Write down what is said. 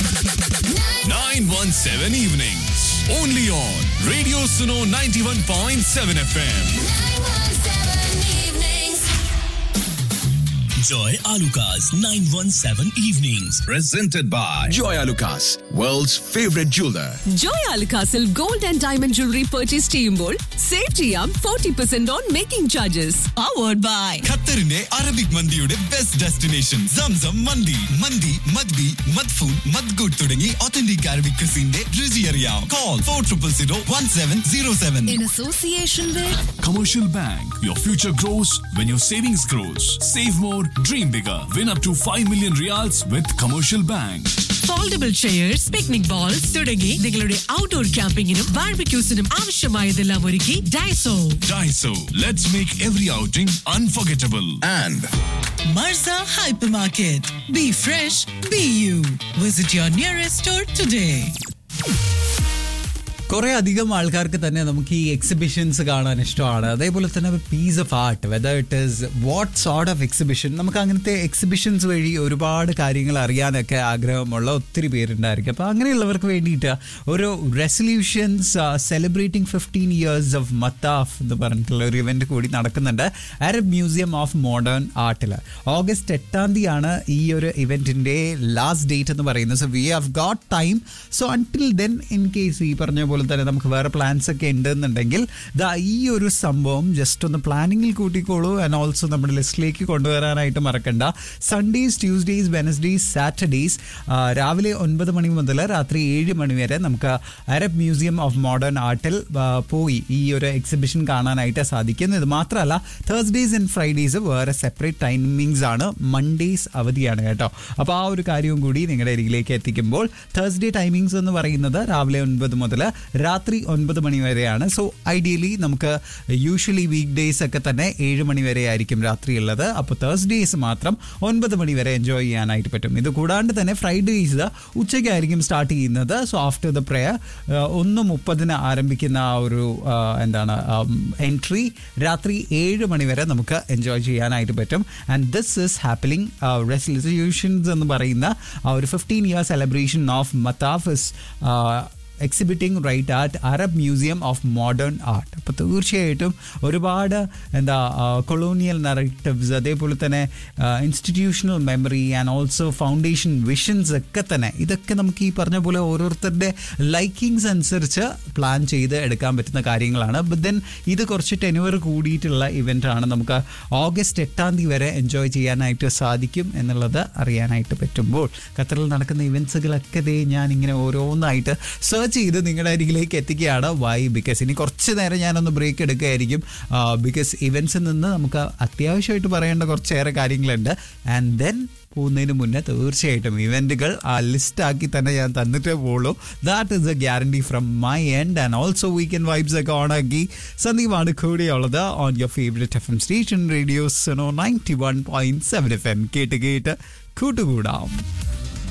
917 evenings. Only on Radio Suno 91.7 FM. Joy Alukas 917 Evenings. Presented by Joy Alukas, world's favorite jeweler. Joy അൽകാസിൽ gold and diamond jewellery purchase ചെയ്യുമ്പോൾ save ചെയ്യാം forty percent on making charges powered by ഖത്തറിന്റെ Arabic മന്തിയുടെ best destination Zamzam മന്തി മന്തി മദ്ബി മദ്ഫൂൻ മദ്ഗുഡ് തുടങ്ങി ഒത്തന്റിക് അറബിക് ക്രിസിന്റെ രുചി അറിയാം call four triple zero one seven zero seven in association Commercial Bank. Your future grows when your savings grows. Save more, dream bigger. Win up to 5 million reals with Commercial Bank. Foldable chairs picnic bowls തുടങ്ങി നിങ്ങളുടെ outdoor ക്യാമ്പിങ്ങിനും ബാർബിക്യൂസിനും ആവശ്യമായതെല്ലാം ഒരുക്കി Daiso Daiso. Let's make every outing unforgettable. And Marza hyper market be fresh be you visit your nearest store today കുറെ അധികം ആൾക്കാർക്ക് തന്നെ നമുക്ക് ഈ എക്സിബിഷൻസ് കാണാൻ ഇഷ്ടമാണ് അതേപോലെ തന്നെ piece of art whether it is what sort of exhibition നമുക്ക് അങ്ങനത്തെ എക്സിബിഷൻസ് വഴി ഒരുപാട് കാര്യങ്ങൾ അറിയാനൊക്കെ ആഗ്രഹമുള്ള ഒത്തിരി പേരുണ്ടായിരിക്കും അപ്പോൾ അങ്ങനെയുള്ളവർക്ക് വേണ്ടിയിട്ട് ഒരു resolutions celebrating fifteen years of Mathaf എന്ന് പറഞ്ഞിട്ടുള്ള ഒരു ഇവന്റ് കൂടി നടക്കുന്നുണ്ട് അറബ് മ്യൂസിയം ഓഫ് മോഡേൺ ആർട്ടിൽ ഓഗസ്റ്റ് എട്ടാം തീയതിയാണ് ഈ ഒരു ഇവന്റിന്റെ ലാസ്റ്റ് ഡേറ്റ് എന്ന് പറയുന്നത് so we have got time so until then in case ഈ പറഞ്ഞ പോലെ തന്നെ നമുക്ക് വേറെ പ്ലാൻസ് ഒക്കെ ഉണ്ടെന്നുണ്ടെങ്കിൽ ദാ ഈ ഒരു സംഭവം ജസ്റ്റ് ഒന്ന് പ്ലാനിങ്ങിൽ കൂട്ടിക്കോളൂ ആൻഡ് ഓൾസോ നമ്മുടെ ലിസ്റ്റിലേക്ക് കൊണ്ടുവരാനായിട്ട് മറക്കണ്ട സൺഡേസ് ട്യൂസ്ഡേസ് വെനസ്ഡേസ് സാറ്റർഡേസ് രാവിലെ ഒൻപത് മണി മുതൽ രാത്രി ഏഴ് മണി വരെ നമുക്ക് അറബ് മ്യൂസിയം ഓഫ് മോഡേൺ ആർട്ടിൽ പോയി ഈ ഒരു എക്സിബിഷൻ കാണാനായിട്ട് സാധിക്കും ഇത് മാത്രമല്ല തേഴ്സ്ഡേസ് ആൻഡ് ഫ്രൈഡേസ് വേറെ സെപ്പറേറ്റ് ടൈമിങ്സ് ആണ് മൺഡേസ് അവധിയാണ് കേട്ടോ അപ്പോൾ ആ ഒരു കാര്യവും കൂടി നിങ്ങളുടെ അരികിലേക്ക് എത്തിക്കുമ്പോൾ തേഴ്സ്ഡേ ടൈമിങ്സ് എന്ന് പറയുന്നത് രാവിലെ ഒൻപത് മുതൽ രാത്രി ഒൻപത് മണി വരെയാണ് സോ ഐഡിയലി നമുക്ക് യൂഷ്വലി വീക്ക് ഡേയ്സ് ഒക്കെ തന്നെ ഏഴ് മണി വരെ ആയിരിക്കും രാത്രി ഉള്ളത് അപ്പോൾ തേഴ്സ്ഡേസ് മാത്രം ഒൻപത് മണി വരെ എൻജോയ് ചെയ്യാനായിട്ട് പറ്റും ഇത് കൂടാണ്ട് തന്നെ ഫ്രൈഡേസ് ഉച്ചയ്ക്കായിരിക്കും സ്റ്റാർട്ട് ചെയ്യുന്നത് സോ ആഫ്റ്റർ ദ പ്രയർ ഒന്ന് മുപ്പതിന് ആരംഭിക്കുന്ന ആ ഒരു ആ, എന്താണ് എൻട്രി രാത്രി ഏഴ് മണി വരെ നമുക്ക് എൻജോയ് ചെയ്യാനായിട്ട് പറ്റും and this is happening resolutions എന്ന് പറയുന്ന ആ ഒരു fifteen year celebration of Mathaf's exhibiting right art Arab museum of modern art അപ്പോൾ തീർച്ചയായിട്ടും ഒരുപാട് എന്താ കൊളോണിയൽ നറേറ്റീവ്സ് അതേപോലെ തന്നെ institutional memory and also foundation visions ഒക്കെ തന്നെ ഇതൊക്കെ നമുക്ക് ഈ പറഞ്ഞ പോലെ ഓരോരുത്തരുടെ ലൈക്കിങ്സ് അനുസരിച്ച് പ്ലാൻ ചെയ്ത് എടുക്കാൻ പറ്റുന്ന കാര്യങ്ങളാണ് ബട്ട് ദെൻ ഇത് കുറച്ച് ടെനുവർ കൂടിയിട്ടുള്ള ഇവൻ്റ് ആണ് നമുക്ക് ഓഗസ്റ്റ് എട്ടാം തീയതി വരെ എൻജോയ് ചെയ്യാനായിട്ട് സാധിക്കും എന്നുള്ളത് അറിയാനായിട്ട് പറ്റുമ്പോൾ ഖത്തറിൽ നടക്കുന്ന ഇവൻസുകളൊക്കെ ദേ ഞാൻ ഇങ്ങനെ ഓരോന്നായിട്ട് സെർച്ച് ചെയ്ത് നിങ്ങളുടെ അരികിലേക്ക് എത്തിക്കുകയാണ് വൈ ബിക്കോസ് ഇനി കുറച്ച് നേരം ഞാനൊന്ന് ബ്രേക്ക് എടുക്കുകയായിരിക്കും ബിക്കോസ് ഇവൻസിൽ നിന്ന് നമുക്ക് അത്യാവശ്യമായിട്ട് പറയേണ്ട കുറച്ചേറെ കാര്യങ്ങളുണ്ട് ആൻഡ് ദെൻ പോകുന്നതിന് മുന്നേ തീർച്ചയായിട്ടും ഇവൻറ്റുകൾ ആ ലിസ്റ്റാക്കി തന്നെ ഞാൻ തന്നിട്ടേ പോകുള്ളൂ that is a guarantee from my end and also weekend vibes ഒക്കെ ഓണാക്കി സന്ദീപാണ് കൂടെയുള്ളത് on your favourite F M station radio Suno ninety one point seven F M കേട്ട് കേട്ട് കൂട്ടുകൂടാം